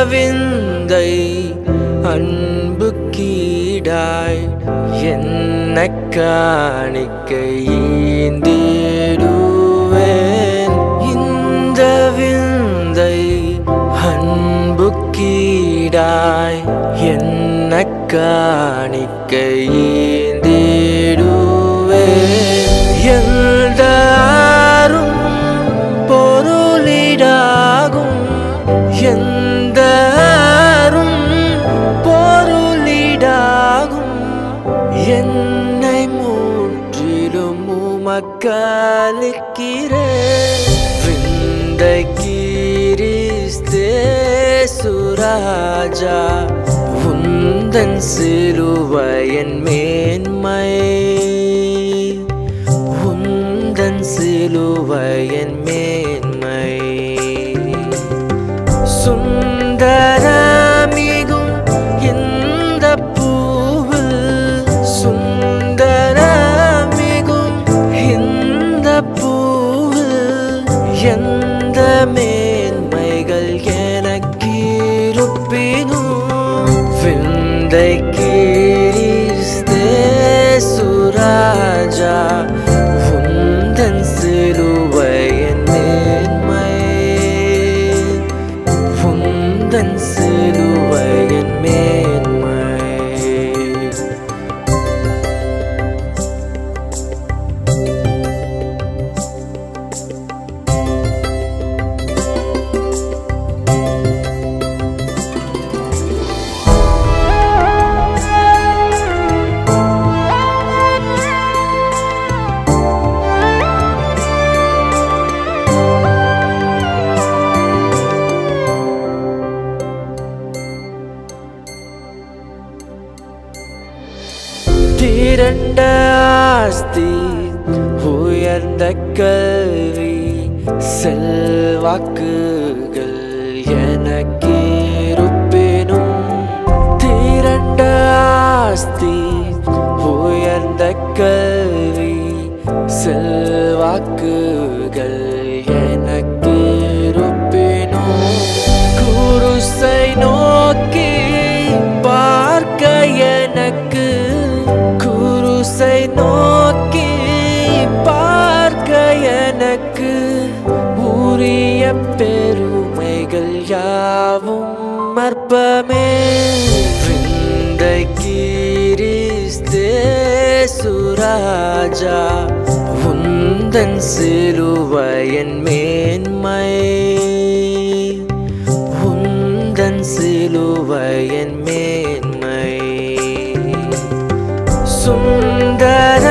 விந்தை அன்பு கீடாய் என்ன காணிக்கை ஈந்திடுவேன் இந்த விந்தை அன்பு கீடாய் என்ன காணிக்கை ஈந்திடுவேன் எந்தாரும் பொருளிடாகும் எந்தாரும் பொருளிடாகும் என்னை முற்றிலும் உமக்களிக்கிறேன் விந்தை கீரிஸ்தே சுராஜா உந்தன் சிலுவையன் மேன்மை உந்தன் சிலுவையன் மேன்மை சுந்தரமிகும் இந்த பூவில் சுந்தரமிகும் இந்த பூவில் எந்த மேன்மைகள் எனக்கிருப்பினும் விந்தை கீரிஸ்தே சுராஜா உந்தன் சிலுவையன் மேன்மை உந்தன் சிலுவையின் மேன்மை திரண்ட ஆஸ்தி உயர்ந்த கல்வி செல்வாக்குகள் எனக்கிருப்பினும் திரண்ட ஆஸ்தி உயர்ந்த கல்வி செல்வாக்குகள் எனக்கிருப்பினும் குருசை நோக்கி பார்க்க எனக்கு குருசை நோக்கி பார்க்க எனக்கு உரிய பெருமைகள் யாவும் அற்பமே விந்தை கீரிஸ்தே சுராஜா உந்தன் சிலுவையன் மேன்மை உந்தன் சிலுவையன் மேன்மை சுந்தர